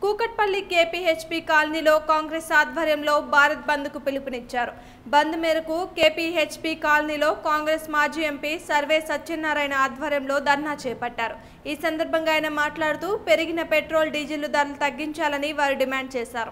Kukatpally KPHP కాలనీలో కాంగ్రెస్ ఆధ్వర్యంలో భారత్ బంద్కు పిలుపునిచ్చారు బంద్ మేరకు కేపీహెచ్పీ కాలనీలో కాంగ్రెస్ మాజీ ఎంపీ సర్వే సత్యనారాయణ ఆధ్వర్యంలో ధర్నా చేపట్టారు ఈ సందర్భంగా ఆయన మాట్లాడుతూ పెరిగిన పెట్రోల్ డీజిల్ ధరలు తగ్గించాలని వారు డిమాండ్ చేశారు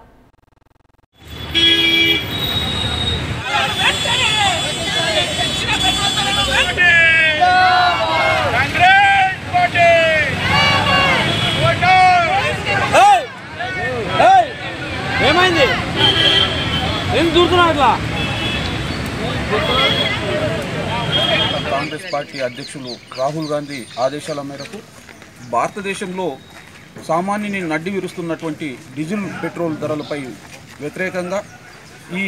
కాంగ్రెస్ పార్టీ ఓటు ఏయ్! ఏయ్! ఏమైంది ఏం చూస్తున్నావు ఇట్లా కాంగ్రెస్ పార్టీ అధ్యక్షులు రాహుల్ గాంధీ ఆదేశాల మేరకు భారతదేశంలో సామాన్యుని నడ్డి విరుస్తున్నటువంటి డీజిల్ పెట్రోల్ ధరలపై వ్యతిరేకంగా ఈ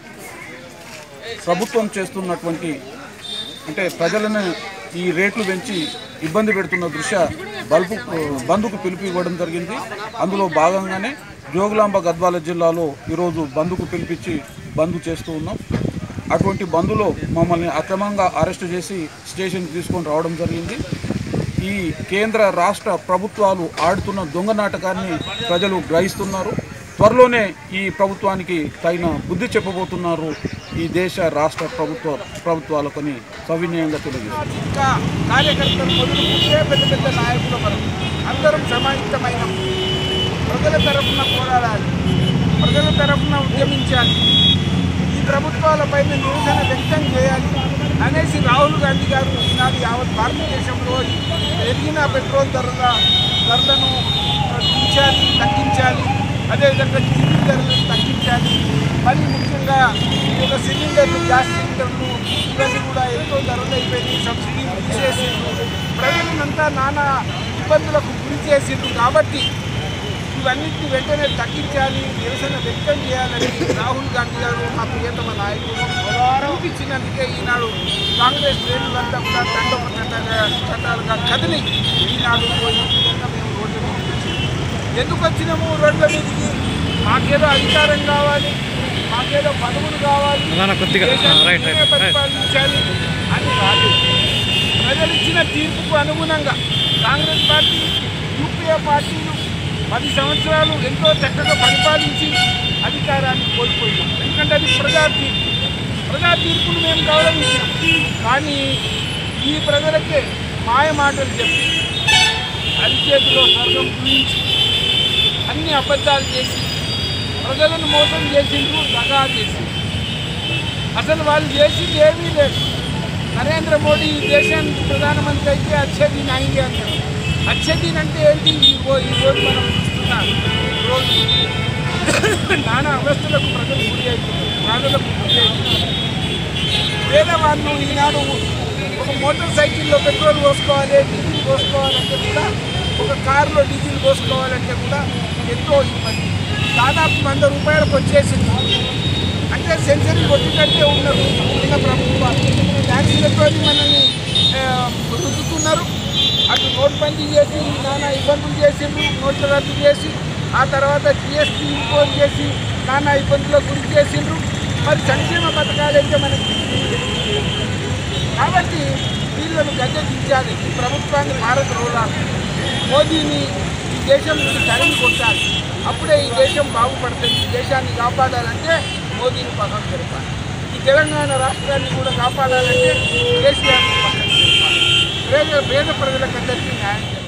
ప్రభుత్వం చేస్తున్నటువంటి అంటే ప్రజలను ఈ రేట్లు పెంచి ఇబ్బంది పెడుతున్న దృశ్య బల్బు బంద్కు పిలుపు ఇవ్వడం జరిగింది అందులో భాగంగానే జోగులాంబ గద్వాల జిల్లాలో ఈరోజు బంద్కు పిలిపించి బంద్ చేస్తూ ఉన్నాం అటువంటి బంద్లో మమ్మల్ని అక్రమంగా అరెస్టు చేసి స్టేషన్కి తీసుకొని రావడం జరిగింది ఈ కేంద్ర రాష్ట్ర ప్రభుత్వాలు ఆడుతున్న దొంగ నాటకాన్ని ప్రజలు గ్రహిస్తున్నారు త్వరలోనే ఈ ప్రభుత్వానికి తగిన బుద్ధి చెప్పబోతున్నారు ఈ దేశ రాష్ట్ర ప్రభుత్వ ప్రభుత్వాలకని సవినయంగా తెలియజేస్తున్నారు ఇంకా కార్యకర్తలు మొదలుకుంటే పెద్ద పెద్ద నాయకుల వరకు అందరం సమాహితమైన ప్రజల తరఫున పోరాడాలి ప్రజల తరఫున ఉద్యమించాలి ఈ ప్రభుత్వాలపైన నిరసన వ్యక్తం చేయాలి అనేసి రాహుల్ గాంధీ గారు ఈనాడు యావత్ భారతదేశంలో పెరిగిన పెట్రోల్ ధరల ధరలను దించాలి తగ్గించాలి అదేవిధంగా డీజిల్ ధరలను తగ్గించాలి మరి ముఖ్యంగా ఈ యొక్క సిలిండర్లు గ్యాస్ సిలిండర్లు ఇవన్నీ కూడా ఎంతో ధరలు అయిపోయినాయి సబ్సిడీ తీసేసి ప్రజలనంతా నానా ఇబ్బందులకు గురి చేసిండ్రు కాబట్టి ఇవన్నిటిని వెంటనే తగ్గించాలి నిరసన వ్యక్తం చేయాలని రాహుల్ గాంధీ గారు మా ప్రియతమ నాయకుడు చూపించినందుకే ఈనాడు కాంగ్రెస్ శ్రేణులంతా కూడా దండోపతంగా చట్టాలుగా కదిలి ఈనాడు ఈ విధంగా మేము రోడ్డు మీదకి వచ్చాము. ఎందుకు వచ్చినాము రోడ్ల మీదకి మాకేదో అధికారం కావాలి మాకేదో పదవులు కావాలి దేశాన్ని మేమే పరిపాలించాలి అని కాదు ప్రజలు ఇచ్చిన తీర్పుకు అనుగుణంగా కాంగ్రెస్ పార్టీ యూపీఏ పార్టీలు పది సంవత్సరాలు ఎంతో చక్కగా పరిపాలించి అధికారాన్ని కోల్పోయినాం ఎందుకంటే అది ప్రజా తీర్పు ప్రజా తీర్పును మేము గౌరవించాం కానీ ఈ ప్రజలకే మాయ మాటలు చెప్పి అరిచేతిలో స్వర్గం గురించి అన్ని అబద్ధాలు చేసి ప్రజలను మోసం చేసిండ్రు దగా చేసిండ్రు అసలు వాళ్ళు చేసింది ఏమీ లేదు నరేంద్ర మోడీ ఈ దేశానికి ప్రధానమంత్రి అయితే అచ్చే దీన్ అయింది అంటారు అచ్చే దీన్ అంటే ఏంటి ఈ రో- ఈ రోజు మనం చూస్తున్నాం రోజు నానా అవస్థలకు ప్రజలు గురి అవుతున్నారు ప్రజలకు గురి అవుతున్నారు పేదవాళ్ళు ఈనాడు ఒక మోటార్ సైకిల్లో పెట్రోల్ పోసుకోవాలి డీజిల్ పోసుకోవాలంటే కూడా ఒక కారులో డీజిల్ పోసుకోవాలంటే కూడా ఎంతో ఇబ్బంది దాదాపు వంద రూపాయలకు వచ్చేసింది అంటే సెంచరీ కొట్టినట్టే ఉన్నారు ఉన్న ప్రభుత్వాలు ట్యాక్సీలతో మనల్ని ఆ, రుద్దుతున్నారు అటు నోట్బందీ చేసి నానా ఇబ్బందులు చేసిండ్రు నోట్ల రద్దు చేసి ఆ తర్వాత జిఎస్టీ ఇంపోజ్ చేసి నానా ఇబ్బందులకు గురి చేసిండ్రు మరి సంక్షేమ పథకాలు అయితే మనకి కాబట్టి వీళ్ళను గద్దెదించాలి ఈ ప్రభుత్వాన్ని భారత రోలాలి మోదీని ఈ దేశం నుండి తరిమి కొట్టాలి అప్పుడే ఈ దేశం బాగుపడుతుంది ఈ దేశాన్ని కాపాడాలంటే మోదీని పక్కన జరపాలి ఈ తెలంగాణ రాష్ట్రాన్ని కూడా కాపాడాలంటే కేసీఆర్ని పక్కన జరపాలి పేద పేద ప్రజలకు అందరికీ న్యాయం చేయాలి